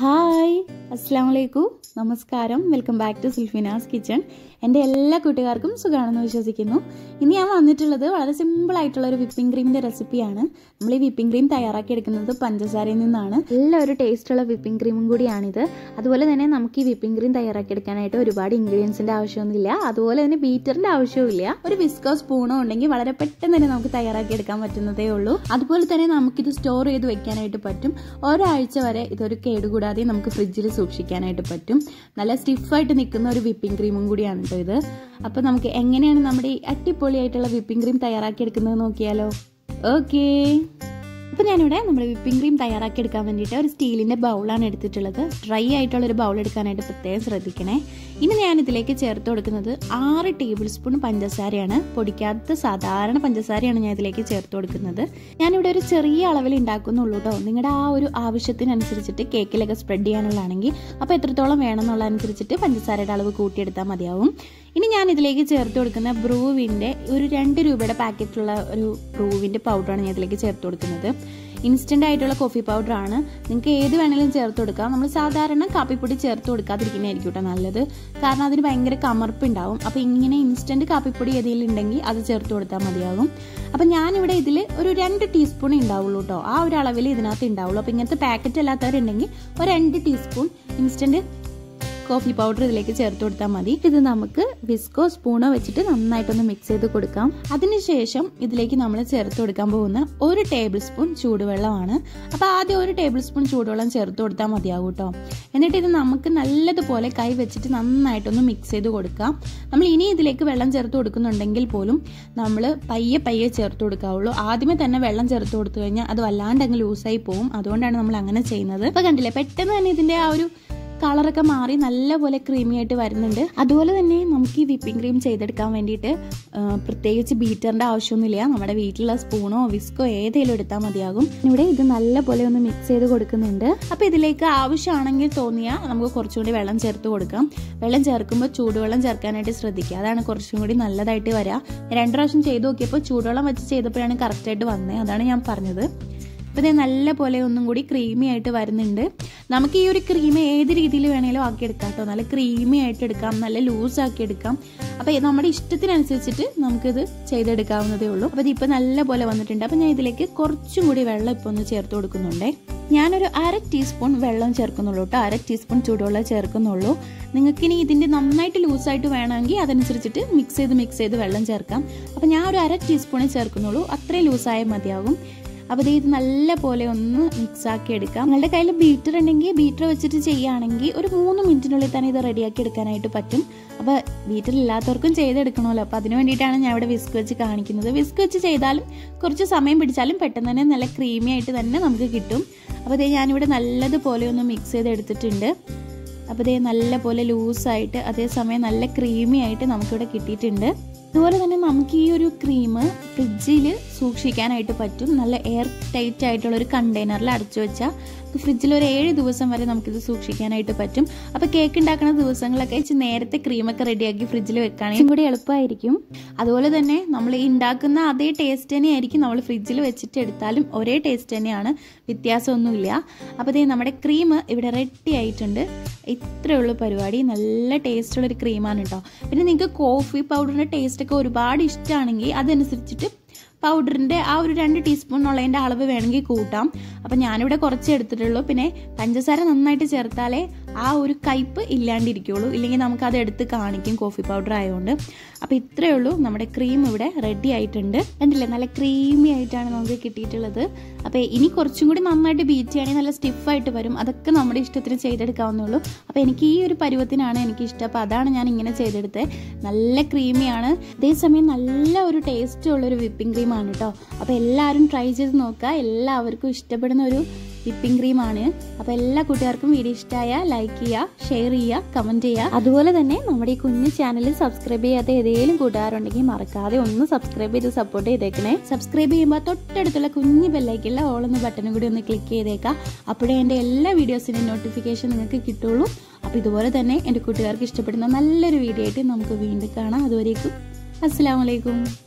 hi അസ്സാം വലൈക്കും നമസ്കാരം welcome back to Silfina's kitchen എൻ്റെ എല്ലാ കൂട്ടുകാർക്കും സുഖമാണെന്ന് വിശ്വസിക്കുന്നു ഇന്ന് ഞാൻ വന്നിട്ടുള്ളത് വളരെ സിമ്പിൾ ആയിട്ടുള്ള ഒരു വിപ്പിംഗ് ക്രീമിൻ്റെ റെസിപ്പിയാണ് നമ്മൾ ഈ വിപ്പിംഗ് ക്രീം തയ്യാറാക്കി എടുക്കുന്നത് പഞ്ചസാരയിൽ നിന്നാണ് നല്ല ഒരു ടേസ്റ്റുള്ള വിപ്പിംഗ് ക്രീമും കൂടിയാണിത് അതുപോലെ തന്നെ നമുക്ക് ഈ വിപ്പിംഗ് ക്രീം തയ്യാറാക്കി എടുക്കാനായിട്ട് ഒരുപാട് ഇൻഗ്രീഡിയൻസിൻ്റെ ആവശ്യമൊന്നുമില്ല അതുപോലെ തന്നെ ബീറ്ററിൻ്റെ ആവശ്യവുമില്ല ഒരു വിസ്കോ സ്പൂണോ ഉണ്ടെങ്കിൽ വളരെ പെട്ടെന്ന് തന്നെ നമുക്ക് തയ്യാറാക്കി എടുക്കാൻ പറ്റുന്നതേ ഉള്ളൂ അതുപോലെ തന്നെ നമുക്കിത് സ്റ്റോർ ചെയ്ത് വെക്കാനായിട്ട് പറ്റും ഒരാഴ്ച വരെ ഇതൊരു കേടുകൂടാതെ നമുക്ക് ഫ്രിഡ്ജിൽ സൂക്ഷിക്കാനായിട്ട് പറ്റും നല്ല സ്റ്റിഫായിട്ട് നിൽക്കുന്ന ഒരു വിപ്പിംഗ് ക്രീമും കൂടിയാണ് കേട്ടോ ഇത് അപ്പോൾ നമുക്ക് എങ്ങനെയാണ് നമ്മുടെ ഈ അടിപൊളിയായിട്ടുള്ള വിപ്പിംഗ് ക്രീം തയ്യാറാക്കി എടുക്കുന്നത് നോക്കിയാലോ ഓക്കേ അപ്പോൾ ഞാനിവിടെ നമ്മുടെ വിപ്പിംഗ് ക്രീം തയ്യാറാക്കി എടുക്കാൻ വേണ്ടിയിട്ട് ഒരു സ്റ്റീലിൻ്റെ ബൗളാണ് എടുത്തിട്ടുള്ളത് ഡ്രൈ ആയിട്ടുള്ള ഒരു ബൗൾ എടുക്കാനായിട്ട് പ്രത്യേകം ശ്രദ്ധിക്കണേ ഇനി ഞാൻ ഇതിലേക്ക് ചേർത്ത് കൊടുക്കുന്നത് ആറ് ടേബിൾ സ്പൂൺ പഞ്ചസാരയാണ് പൊടിക്കാത്ത സാധാരണ പഞ്ചസാരയാണ് ഞാൻ ഇതിലേക്ക് ചേർത്ത് കൊടുക്കുന്നത് ഞാനിവിടെ ഒരു ചെറിയ അളവിൽ ഉണ്ടാക്കുന്നുള്ളൂ കേട്ടോ നിങ്ങളുടെ ആ ഒരു ആവശ്യത്തിനനുസരിച്ചിട്ട് കേക്കിലൊക്കെ സ്പ്രെഡ് ചെയ്യാനുള്ളതാണെങ്കിൽ അപ്പോൾ എത്രത്തോളം വേണമെന്നുള്ളതനുസരിച്ചിട്ട് പഞ്ചസാരയുടെ അളവ് കൂട്ടിയെടുത്താൽ മതിയാവും ഇനി ഞാൻ ഇതിലേക്ക് ചേർത്ത് കൊടുക്കുന്ന ബ്രൂവിൻ്റെ ഒരു രണ്ട് രൂപയുടെ പാക്കറ്റുള്ള ഒരു ബ്രൂവിൻ്റെ പൗഡറാണ് ഞാൻ ഇതിലേക്ക് ചേർത്ത് കൊടുക്കുന്നത് ഇൻസ്റ്റൻ്റ് ആയിട്ടുള്ള കോഫി പൗഡർ ആണ് നിങ്ങൾക്ക് ഏത് വേണമെങ്കിലും ചേർത്ത് കൊടുക്കാം നമ്മൾ സാധാരണ കാപ്പിപ്പൊടി ചേർത്ത് കൊടുക്കാതിരിക്കുന്നതായിരിക്കും കേട്ടോ നല്ലത് കാരണം അതിന് ഭയങ്കര കമർപ്പ് ഉണ്ടാവും അപ്പോൾ ഇങ്ങനെ ഇൻസ്റ്റൻറ്റ് കാപ്പിപ്പൊടി ഏതെങ്കിലും ഉണ്ടെങ്കിൽ അത് ചേർത്ത് കൊടുത്താൽ മതിയാകും അപ്പം ഞാനിവിടെ ഇതിൽ ഒരു രണ്ട് ടീസ്പൂൺ ഉണ്ടാവുള്ളൂ കേട്ടോ ആ ഒരു അളവിൽ ഇതിനകത്ത് ഉണ്ടാവുള്ളൂ അപ്പോൾ ഇങ്ങനത്തെ പാക്കറ്റ് അല്ലാത്തവരുണ്ടെങ്കിൽ ഒരു രണ്ട് ടീസ്പൂൺ ഇൻസ്റ്റൻറ്റ് കോഫി പൗഡർ ഇതിലേക്ക് ചേർത്ത് കൊടുത്താൽ മതി ഇത് നമുക്ക് വിസ്കോ സ്പൂണോ വെച്ചിട്ട് നന്നായിട്ടൊന്ന് മിക്സ് ചെയ്ത് കൊടുക്കാം അതിനുശേഷം ഇതിലേക്ക് നമ്മൾ ചേർത്ത് കൊടുക്കാൻ പോകുന്ന ഒരു ടേബിൾ സ്പൂൺ ചൂടുവെള്ളമാണ് അപ്പോൾ ആദ്യം ഒരു ടേബിൾ സ്പൂൺ ചൂടുവെള്ളം ചേർത്ത് കൊടുത്താൽ മതിയാവും കേട്ടോ എന്നിട്ട് ഇത് നമുക്ക് നല്ലതുപോലെ കൈ വെച്ചിട്ട് നന്നായിട്ടൊന്ന് മിക്സ് ചെയ്ത് കൊടുക്കാം നമ്മൾ ഇനി ഇതിലേക്ക് വെള്ളം ചേർത്ത് കൊടുക്കുന്നുണ്ടെങ്കിൽ പോലും നമ്മൾ പയ്യെ പയ്യെ ചേർത്ത് കൊടുക്കാവുള്ളൂ ആദ്യമേ തന്നെ വെള്ളം ചേർത്ത് കൊടുത്തു കഴിഞ്ഞാൽ അത് വല്ലാണ്ട് അങ്ങ് ലൂസായി പോകും അതുകൊണ്ടാണ് നമ്മൾ അങ്ങനെ ചെയ്യുന്നത് അപ്പോൾ കണ്ടില്ലേ പെട്ടെന്ന് തന്നെ ഇതിൻ്റെ ആ ഒരു കളറൊക്കെ മാറി നല്ലപോലെ ക്രീമി ആയിട്ട് വരുന്നുണ്ട് അതുപോലെ തന്നെ നമുക്ക് ഈ വിപ്പിംഗ് ക്രീം ചെയ്തെടുക്കാൻ വേണ്ടിയിട്ട് പ്രത്യേകിച്ച് ബീറ്ററിൻ്റെ ആവശ്യമൊന്നുമില്ല നമ്മുടെ വീട്ടിലുള്ള സ്പൂണോ വിസ്കോ ഏതെങ്കിലും എടുത്താൽ മതിയാകും ഇവിടെ ഇത് നല്ലപോലെ ഒന്ന് മിക്സ് ചെയ്ത് കൊടുക്കുന്നുണ്ട് അപ്പോൾ ഇതിലേക്ക് ആവശ്യമാണെങ്കിൽ തോന്നിയാൽ നമുക്ക് കുറച്ചുകൂടി വെള്ളം ചേർത്ത് കൊടുക്കാം വെള്ളം ചേർക്കുമ്പോൾ ചൂടുവെള്ളം ചേർക്കാനായിട്ട് ശ്രദ്ധിക്കുക അതാണ് കുറച്ചും കൂടി നല്ലതായിട്ട് വരിക രണ്ട് പ്രാവശ്യം ചെയ്ത് നോക്കിയപ്പോൾ ചൂടുവെള്ളം വെച്ച് ചെയ്തപ്പോഴാണ് കറക്റ്റായിട്ട് വന്നത് അതാണ് ഞാൻ പറഞ്ഞത് അപ്പോൾ ഇത് നല്ല പോലെ ഒന്നും കൂടി ക്രീമി ആയിട്ട് വരുന്നുണ്ട് നമുക്ക് ഈ ഒരു ക്രീം ഏത് രീതിയിൽ വേണേലും ആക്കിയെടുക്കാം കേട്ടോ നല്ല ക്രീമി ആയിട്ട് എടുക്കാം നല്ല ലൂസ് ആക്കി എടുക്കാം അപ്പോൾ നമ്മുടെ ഇഷ്ടത്തിനനുസരിച്ചിട്ട് നമുക്കിത് ചെയ്തെടുക്കാവുന്നതേ ഉള്ളൂ അപ്പോൾ ഇതിപ്പോൾ നല്ല പോലെ വന്നിട്ടുണ്ട് അപ്പോൾ ഞാൻ ഇതിലേക്ക് കുറച്ചും കൂടി വെള്ളം ഇപ്പോൾ ഒന്ന് ചേർത്ത് കൊടുക്കുന്നുണ്ടേ ഞാനൊരു അര ടീസ്പൂൺ വെള്ളം ചേർക്കുന്നുള്ളൂ കേട്ടോ അര ടീസ്പൂൺ ചൂടുവെള്ളം ചേർക്കുന്നുള്ളൂ നിങ്ങൾക്കിനി ഇതിൻ്റെ നന്നായിട്ട് ലൂസായിട്ട് വേണമെങ്കിൽ അതനുസരിച്ചിട്ട് മിക്സ് ചെയ്ത് മിക്സ് ചെയ്ത് വെള്ളം ചേർക്കാം അപ്പോൾ ഞാൻ ഒരു അര ടീസ്പൂണേ ചേർക്കുന്നുള്ളൂ അത്രയും ലൂസായാൽ മതിയാകും അപ്പോൾ ഇത് നല്ല പോലെ ഒന്ന് മിക്സ് ആക്കി എടുക്കാം നിങ്ങളുടെ കയ്യിൽ ബീറ്റർ ഉണ്ടെങ്കിൽ ബീറ്റർ വെച്ചിട്ട് ചെയ്യുകയാണെങ്കിൽ ഒരു മൂന്ന് മിനിറ്റിനുള്ളിൽ തന്നെ ഇത് റെഡിയാക്കി എടുക്കാനായിട്ട് പറ്റും അപ്പോൾ ബീറ്റർ ഇല്ലാത്തവർക്കും ചെയ്തെടുക്കണമല്ലോ അപ്പോൾ അതിന് വേണ്ടിയിട്ടാണ് ഞാൻ ഇവിടെ വിസ്ക് വെച്ച് കാണിക്കുന്നത് വിസ്ക് വെച്ച് ചെയ്താലും കുറച്ച് സമയം പിടിച്ചാലും പെട്ടെന്ന് തന്നെ നല്ല ക്രീമി ആയിട്ട് തന്നെ നമുക്ക് കിട്ടും അപ്പോൾ ഇതേ ഞാനിവിടെ നല്ലതുപോലെ ഒന്ന് മിക്സ് ചെയ്ത് എടുത്തിട്ടുണ്ട് അപ്പോൾ ഇതേ നല്ല പോലെ ലൂസായിട്ട് അതേസമയം നല്ല ക്രീമി ആയിട്ട് നമുക്കിവിടെ കിട്ടിയിട്ടുണ്ട് അതുപോലെ തന്നെ നമുക്ക് ഈ ഒരു ക്രീം ഫ്രിഡ്ജിൽ സൂക്ഷിക്കാനായിട്ട് പറ്റും നല്ല എയർ ടൈറ്റ് ആയിട്ടുള്ള ഒരു കണ്ടെയ്നറിൽ അടച്ചു വെച്ചാൽ ഫ്രിഡ്ജിൽ ഒരു ഏഴ് ദിവസം വരെ നമുക്കിത് സൂക്ഷിക്കാനായിട്ട് പറ്റും അപ്പോൾ കേക്ക് ഉണ്ടാക്കുന്ന ദിവസങ്ങളൊക്കെ വെച്ച് നേരത്തെ ക്രീമൊക്കെ റെഡിയാക്കി ഫ്രിഡ്ജിൽ വെക്കുകയാണെങ്കിൽ കൂടി എളുപ്പമായിരിക്കും അതുപോലെ തന്നെ നമ്മൾ ഈ ഉണ്ടാക്കുന്ന അതേ ടേസ്റ്റ് തന്നെയായിരിക്കും നമ്മൾ ഫ്രിഡ്ജിൽ വെച്ചിട്ട് എടുത്താലും ഒരേ ടേസ്റ്റ് തന്നെയാണ് വ്യത്യാസമൊന്നുമില്ല അപ്പോൾ ഇതേ നമ്മുടെ ക്രീം ഇവിടെ റെഡി ആയിട്ടുണ്ട് ഇത്രയേ ഉള്ളൂ പരിപാടി നല്ല ടേസ്റ്റുള്ളൊരു ക്രീമാണ് കേട്ടോ പിന്നെ നിങ്ങൾക്ക് കോഫി പൗഡറിൻ്റെ ടേസ്റ്റൊക്കെ ഒരുപാട് ഇഷ്ടമാണെങ്കിൽ അതനുസരിച്ചിട്ട് പൗഡറിൻ്റെ ആ ഒരു രണ്ട് ടീസ്പൂൺ ഉള്ളതിൻ്റെ അളവ് വേണമെങ്കിൽ കൂട്ടാം അപ്പം ഞാനിവിടെ കുറച്ച് എടുത്തിട്ടുള്ളൂ പിന്നെ പഞ്ചസാര നന്നായിട്ട് ചേർത്താലേ ആ ഒരു കയ്പ്പ് ഇല്ലാണ്ടിരിക്കുള്ളൂ ഇല്ലെങ്കിൽ നമുക്കത് എടുത്ത് കാണിക്കും കോഫി പൗഡർ ആയതുകൊണ്ട് അപ്പോൾ ഇത്രയേ ഉള്ളൂ നമ്മുടെ ക്രീം ഇവിടെ റെഡി ആയിട്ടുണ്ട് കണ്ടില്ലേ നല്ല ക്രീമി ആയിട്ടാണ് നമുക്ക് കിട്ടിയിട്ടുള്ളത് അപ്പോൾ ഇനി കുറച്ചും കൂടി നന്നായിട്ട് ബീറ്റ് ചെയ്യുകയാണെങ്കിൽ നല്ല സ്റ്റിഫായിട്ട് വരും അതൊക്കെ നമ്മുടെ ഇഷ്ടത്തിന് ചെയ്തെടുക്കാവുന്നുള്ളൂ അപ്പോൾ എനിക്ക് ഈ ഒരു പരുവത്തിനാണ് എനിക്ക് ഇഷ്ടം അപ്പോൾ അതാണ് ഞാൻ ഇങ്ങനെ ചെയ്തെടുത്തത് നല്ല ക്രീമിയാണ് അതേസമയം നല്ല ഒരു ടേസ്റ്റ് ഉള്ളൊരു വിപ്പിംഗ് ക്രീമാണ് കേട്ടോ അപ്പോൾ എല്ലാവരും ട്രൈ ചെയ്ത് നോക്കുക എല്ലാവർക്കും ഇഷ്ടപ്പെടുന്ന ഒരു വിപ്പിംഗ് ക്രീമാണ് അപ്പോൾ എല്ലാ കൂട്ടുകാർക്കും വീഡിയോ ഇഷ്ടമായ ലൈക്ക് ചെയ്യുക ഷെയർ ചെയ്യുക കമൻറ്റ് ചെയ്യുക അതുപോലെ തന്നെ നമ്മുടെ ഈ കുഞ്ഞു ചാനൽ സബ്സ്ക്രൈബ് ചെയ്യാത്ത ഏതെങ്കിലും കൂട്ടുകാരുണ്ടെങ്കിൽ മറക്കാതെ ഒന്ന് സബ്സ്ക്രൈബ് ചെയ്ത് സപ്പോർട്ട് ചെയ്തേക്കണേ സബ്സ്ക്രൈബ് ചെയ്യുമ്പോൾ തൊട്ടടുത്തുള്ള കുഞ്ഞു ബെല്ലൈക്കുള്ള ഓളെന്ന ബട്ടനും കൂടി ഒന്ന് ക്ലിക്ക് ചെയ്തേക്കാം അപ്പോഴേ എൻ്റെ എല്ലാ വീഡിയോസിൻ്റെയും നോട്ടിഫിക്കേഷൻ നിങ്ങൾക്ക് കിട്ടുള്ളൂ അപ്പോൾ ഇതുപോലെ തന്നെ എൻ്റെ കൂട്ടുകാർക്ക് ഇഷ്ടപ്പെടുന്ന നല്ലൊരു വീഡിയോ ആയിട്ട് നമുക്ക് വീണ്ടും കാണാം അതുവരേക്കും അസ്സാം വലൈക്കും